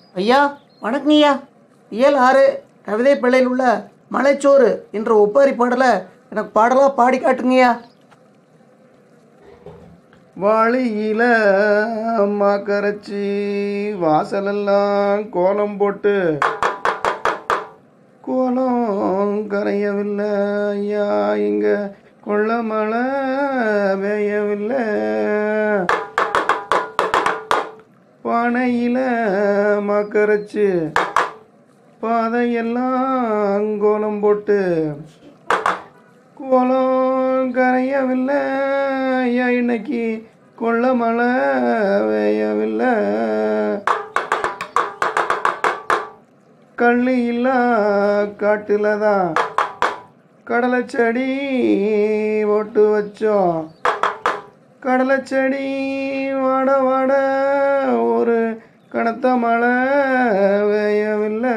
ஐயா வணக்கங்கய்யா இயல் ஆறு கவிதை பிள்ளையில் உள்ள மலைச்சோறு என்ற ஒப்பாரி பாடலை எனக்கு பாடலாக பாடி காட்டுங்கய்யா வாளியில அம்மா கரைச்சி வாசலெல்லாம் கோலம் போட்டு கோலம் கரையவில்லை ஐயா இங்க கொள்ள மழை பெய்யவில்லை பானையில மக்கரைச்சு பாதையெல்லாம் கோலம் போட்டு கோலம் கரையவில்லை ஐயா இன்னைக்கு கொள்ள மழை பெய்யவில்லை கள்ளு இல்லா காட்டுல தான் கடலை செடி போட்டு வச்சோம் கடலை செடி வாட வாட ஒரு கனத்த மழை பெய்யவில்லை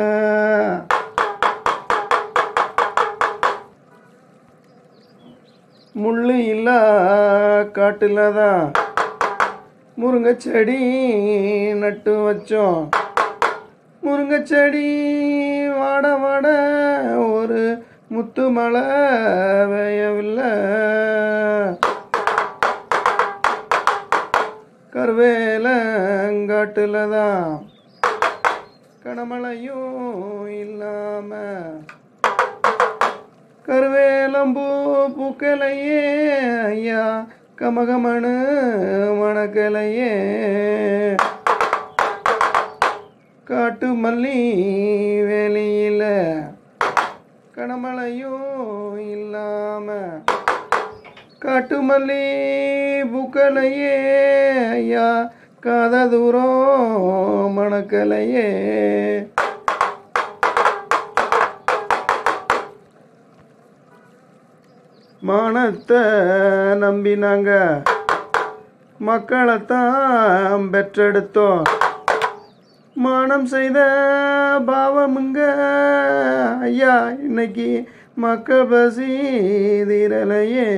முள்ளு இல்லா காட்டுல தான் முருங்கை செடி நட்டு வச்சோம் முருங்கை செடி வாட வாட ஒரு முத்து மழை பெய்யவில்லை கருவேலங்காட்டுல தான் கனமழையும் இல்லாம கருவேலம்பூ பூக்கலையே ஐயா கமகமனு மணக்கலையே காட்டு மல்லி வேலியில கனமழையும் இல்லாம காட்டு மல்லி பூக்கலையே ஐயா காத தூரம் மணக்கலையே மானத்தை நம்பினாங்க மக்களைத்தான் பெற்றெடுத்தோம் மானம் செய்த பாவமுங்க ஐயா இன்னைக்கு மக்கள் பசி தீரலையே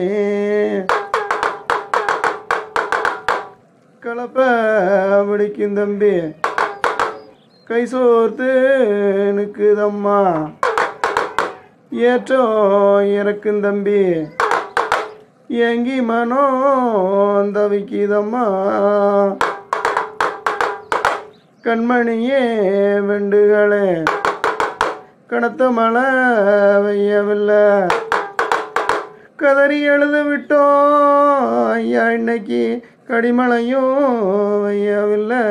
கலப்ப பிடிக்கும் தம்பி கை சோர்த்து நிற்குதம்மா ஏற்றோ இறக்கும் தம்பி ஏங்கி மனோ தவிக்குதம்மா கண்மணியே வெண்டுகளே கனத்த மழை பெய்யவில்லை கதறி எழுத விட்டோம் ஐயா இன்னைக்கு கடிமழையும் பெய்யவில்லை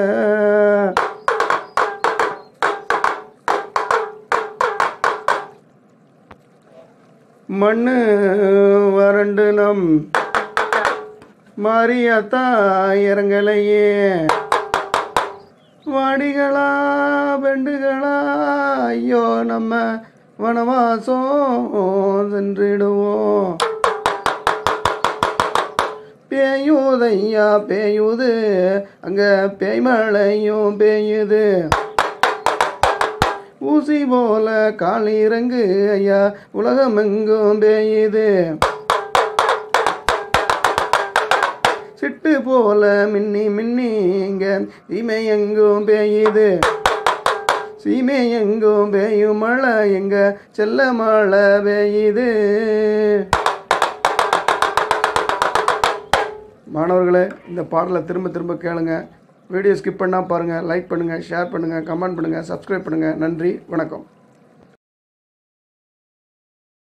மண்ணு வறண்டு நம் மாரியாத்தா இறங்கலையே வாடிகளா பெண்டுகளா ஐயோ நம்ம வனவாசம் சென்றிடுவோம் பேயுதையா பேயுது அங்க பேய்மழையும் பேயுது ஊசி போல கால் இறங்கு ஐயா உலகமெங்கும் பேயுது சிட்டு போல மின்னி மின்னி இங்க சீமை எங்கும் பெய்யுது சீமை எங்கும் பெய்யும் மழை எங்க செல்ல மழை பெய்யுது மாணவர்களே இந்த பாடலை திரும்ப திரும்ப கேளுங்க வீடியோ ஸ்கிப் பண்ணால் பாருங்கள் லைக் பண்ணுங்கள் ஷேர் பண்ணுங்கள் கமெண்ட் பண்ணுங்கள் சப்ஸ்கிரைப் பண்ணுங்கள் நன்றி வணக்கம்